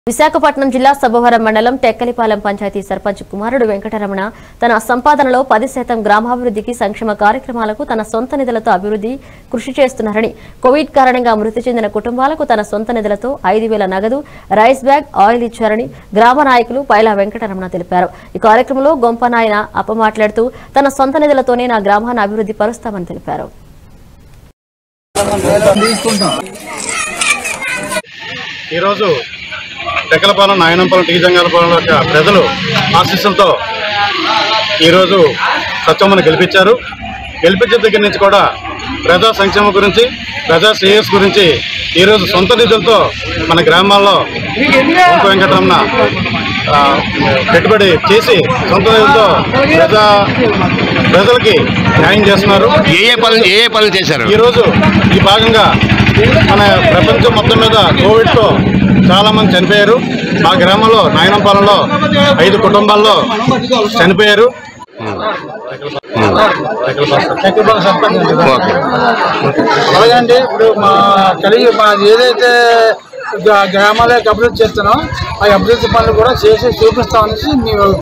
విశాఖపట్నం జిల్లా సభవరం మండలం టెక్కలిపాలెం పంచాయతీ సర్పంచ్ కుమారుడు వెంకటరమణ తన సంపాదనలో పది శాతం గ్రామాభివృద్ధికి సంక్షేమ కార్యక్రమాలకు తన సొంత నిధులతో అభివృద్ధి కృషి చేస్తున్నారని కోవిడ్ కారణంగా మృతి చెందిన కుటుంబాలకు తన సొంత నిధులతో ఐదు వేల నగదు రైస్ బ్యాగ్ ఆయిల్ ఇచ్చారని గ్రామ నాయకులు పైలా వెంకటరమణ తెలిపారు ఈ కార్యక్రమంలో గొంపనాయన అప్ప మాట్లాడుతూ తన సొంత నిధులతోనే నా గ్రామాన్ని అభివృద్ధి పరుస్తామని తెలిపారు ఈరోజు టెక్కలపాలెం నాయనంపాలెం టీ జంగాలపాలెం యొక్క ప్రజలు ఆశీస్సులతో ఈరోజు సత్యమ్మను గెలిపించారు గెలిపించిన దగ్గర నుంచి కూడా ప్రజా సంక్షేమం గురించి ప్రజా శ్రేయస్ గురించి ఈరోజు సొంత నిధులతో మన గ్రామాల్లో వంక వెంకటరమణ ఆ, పెట్టుబడి చేసి సొంత నిధులతో ప్రజా ప్రజలకి న్యాయం చేస్తున్నారు ఏ ఏ పనులు ఏ ఏ పనులు చేశారు ఈరోజు ఈ భాగంగా మన ప్రపంచం మొత్తం మీద కోవిడ్తో చాలా మంది చనిపోయారు మా గ్రామంలో నాయనంపాలెంలో ఐదు కుటుంబాల్లో చనిపోయారు ఓకే అలాగే అండి ఇప్పుడు మా కలిగి మా ఏదైతే గ్రా- గ్రామాలకు అభివృద్ధి చేస్తున్నాం ఆ అభివృద్ధి పనులు కూడా చేసి చూపిస్తామనేసి మేము